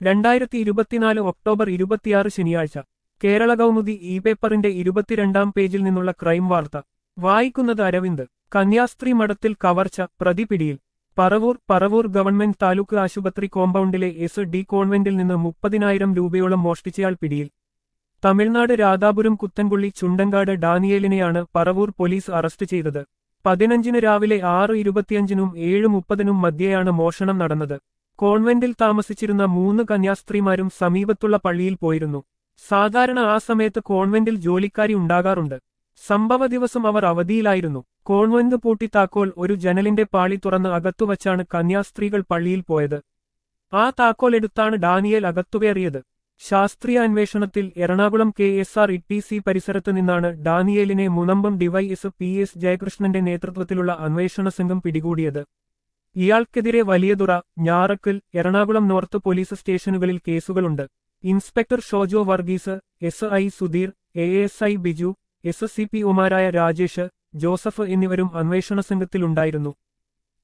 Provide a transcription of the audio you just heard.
രണ്ടായിരത്തി ഇരുപത്തിനാല് ഒക്ടോബർ ഇരുപത്തിയാറ് ശനിയാഴ്ച കേരള കൗമുദി ഇ പേപ്പറിന്റെ ഇരുപത്തിരണ്ടാം പേജിൽ നിന്നുള്ള ക്രൈം വാർത്ത വായിക്കുന്നത് അരവിന്ദ് കന്യാസ്ത്രീ മഠത്തിൽ കവർച്ച പ്രതി പിടിയിൽ പറവൂർ പറവൂർ ഗവൺമെന്റ് താലൂക്ക് ആശുപത്രി കോമ്പൗണ്ടിലെ എസ് ഡി കോൺവെന്റിൽ നിന്ന് മുപ്പതിനായിരം രൂപയോളം മോഷ്ടിച്ചയാൾ പിടിയിൽ തമിഴ്നാട് രാധാപുരം കുത്തൻകുള്ളി ചുണ്ടങ്കാട് ഡാനിയേലിനെയാണ് പറവൂർ പോലീസ് അറസ്റ്റ് ചെയ്തത് പതിനഞ്ചിന് രാവിലെ ആറ് ഇരുപത്തിയഞ്ചിനും ഏഴ് മുപ്പതിനും മധ്യേയാണ് മോഷണം നടന്നത് കോൺവെന്റിൽ താമസിച്ചിരുന്ന മൂന്ന് കന്യാസ്ത്രീമാരും സമീപത്തുള്ള പള്ളിയിൽ പോയിരുന്നു സാധാരണ ആ സമയത്ത് കോൺവെന്റിൽ ജോലിക്കാരി ഉണ്ടാകാറുണ്ട് സംഭവ ദിവസം അവർ അവധിയിലായിരുന്നു കോൺവെന്റ് പൂട്ടി താക്കോൽ ഒരു ജനലിന്റെ പാളി തുറന്ന് അകത്തുവച്ചാണ് കന്യാസ്ത്രീകൾ പള്ളിയിൽ പോയത് ആ താക്കോൽ എടുത്താണ് ഡാനിയേൽ അകത്തുകയറിയത് ശാസ്ത്രീയ അന്വേഷണത്തിൽ Ernakulam K S R T C സി പരിസരത്ത് നിന്നാണ് ഡാനിയേലിനെ മുനമ്പം ഡിവൈഎസ് പി എസ് ജയകൃഷ്ണന്റെ നേതൃത്വത്തിലുള്ള അന്വേഷണ സംഘം പിടികൂടിയത് ഇയാൾക്കെതിരെ വലിയതുറ ഞാറക്കൽ എറണാകുളം നോർത്ത് പോലീസ് സ്റ്റേഷനുകളിൽ കേസുകളുണ്ട് inspector Shojo Varghese S I Sudheer A S I Biju S C P ഒമാരായ രാജേഷ് ജോസഫ് എന്നിവരും അന്വേഷണ സംഘത്തിലുണ്ടായിരുന്നു